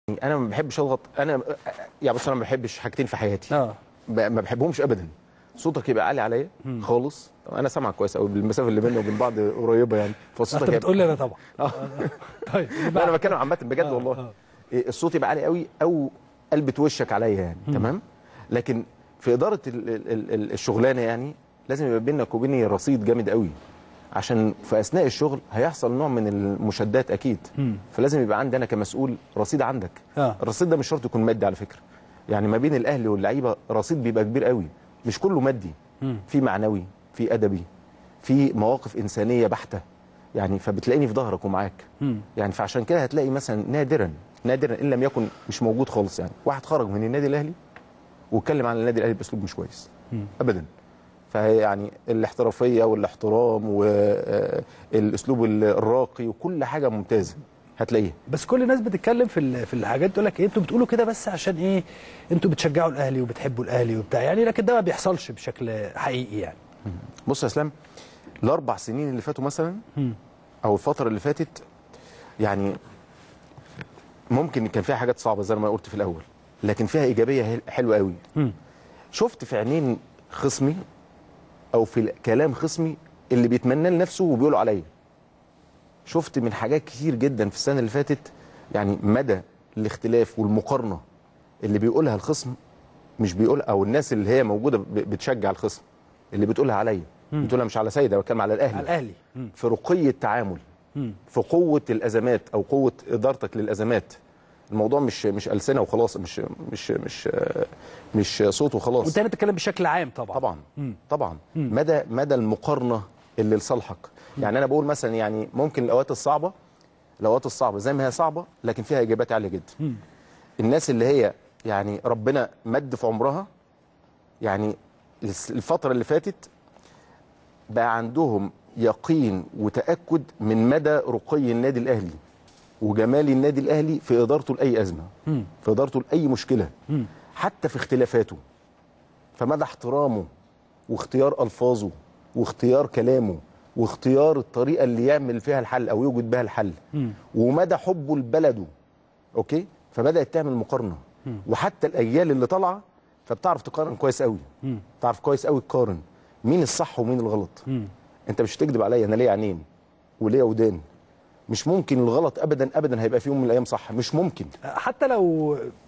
انا ما بحبش اضغط انا يعني بص انا ما بحبش حاجتين في حياتي اه ب- ما بحبهمش ابدا صوتك يبقى عالي عليا خالص انا سامعك كويس قوي بالمسافه اللي بيننا وبين بعض قريبه يعني فصوتك انت بتقول لي انا طبعا آه. طيب لا انا بتكلم عامه بجد آه، والله آه. إيه، الصوت يبقى عالي قوي او قلبة وشك عليا يعني تمام لكن في اداره ال- ال- ال- الشغلانه يعني لازم يبقى بينك وبيني رصيد جامد قوي عشان في اثناء الشغل هيحصل نوع من المشادات اكيد فلازم يبقى عندي انا كمسؤول رصيد عندك آه. الرصيد ده مش شرط يكون مادي على فكره يعني ما بين الاهلي واللعيبه رصيد بيبقى كبير قوي مش كله مادي في معنوي في ادبي في مواقف انسانيه بحته يعني فبتلاقيني في ظهرك ومعاك يعني فعشان كده هتلاقي مثلا نادرا نادرا ان لم يكن مش موجود خالص يعني واحد خرج من النادي الاهلي واتكلم عن النادي الاهلي باسلوب مش كويس ابدا فيعني الاحترافيه والاحترام والاسلوب الراقي وكل حاجه ممتازه هتلاقيها بس كل الناس بتتكلم في ال- في الحاجات تقول لك ايه انتوا بتقولوا كده بس عشان ايه انتوا بتشجعوا الاهلي وبتحبوا الاهلي وبتاع يعني لكن ده ما بيحصلش بشكل حقيقي يعني بص يا اسلام الاربع سنين اللي فاتوا مثلا او الفتره اللي فاتت يعني ممكن كان فيها حاجات صعبه زي ما قلت في الاول لكن فيها ايجابيه هل- حلوه قوي شفت في عينين خصمي او في كلام خصمي اللي بيتمنى لنفسه وبيقولوا عليا شفت من حاجات كتير جدا في السنه اللي فاتت يعني مدى الاختلاف والمقارنه اللي بيقولها الخصم مش بيقول او الناس اللي هي موجوده ب- بتشجع الخصم اللي بتقولها عليا بتقولها مش على سيد انا بتكلم على الاهلي على الاهلي مم. في رقي التعامل في قوه الازمات او قوه ادارتك للازمات الموضوع مش مش السنه وخلاص مش مش مش مش صوت وخلاص وانت هنا بتتكلم بشكل عام طبعا طبعا طبعا مدى مدى المقارنه اللي لصالحك يعني انا بقول مثلا يعني ممكن الاوقات الصعبه الاوقات الصعبه زي ما هي صعبه لكن فيها اجابات عاليه جدا الناس اللي هي يعني ربنا مد في عمرها يعني الس- الفتره اللي فاتت بقى عندهم يقين وتاكد من مدى رقي النادي الاهلي وجمال النادي الاهلي في ادارته لاي ازمه في ادارته لاي مشكله حتى في اختلافاته فمدى احترامه واختيار الفاظه واختيار كلامه واختيار الطريقه اللي يعمل فيها الحل او يوجد بها الحل ومدى حبه لبلده اوكي فبدات تعمل مقارنه وحتى الاجيال اللي طالعه فبتعرف تقارن كويس قوي تعرف كويس قوي تقارن مين الصح ومين الغلط انت مش هتكذب عليا انا ليا عينين وليا ودان مش ممكن الغلط ابدا ابدا هيبقى في يوم من الايام صح مش ممكن حتى لو